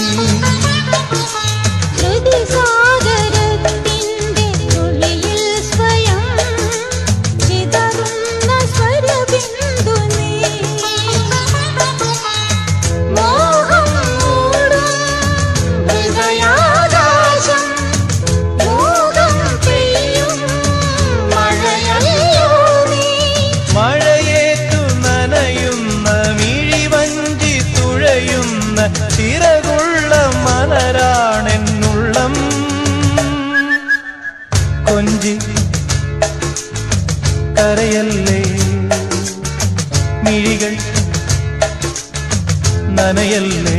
കൊഞ്ചി കരയല്ലേ മിഴികൾ നനയല്ലേ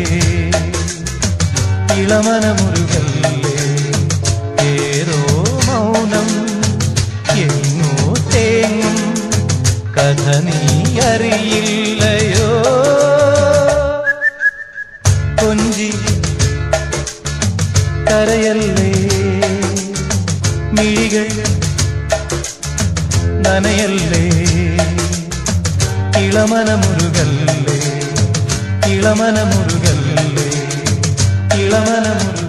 ഇളമനമുരുകല്ലേ ഏതോ മൗനം എങ്ങോ തേങ്ങും കഥ നീ അറിയില്ലയോ കൊഞ്ചി കരയല്ലേ മിഴികൾ നനയല്ലേ ഇളമനമുരുകല്ലേ ഇളമനമുരുകല്ലേ ഇളമനമുരുകല്ലേ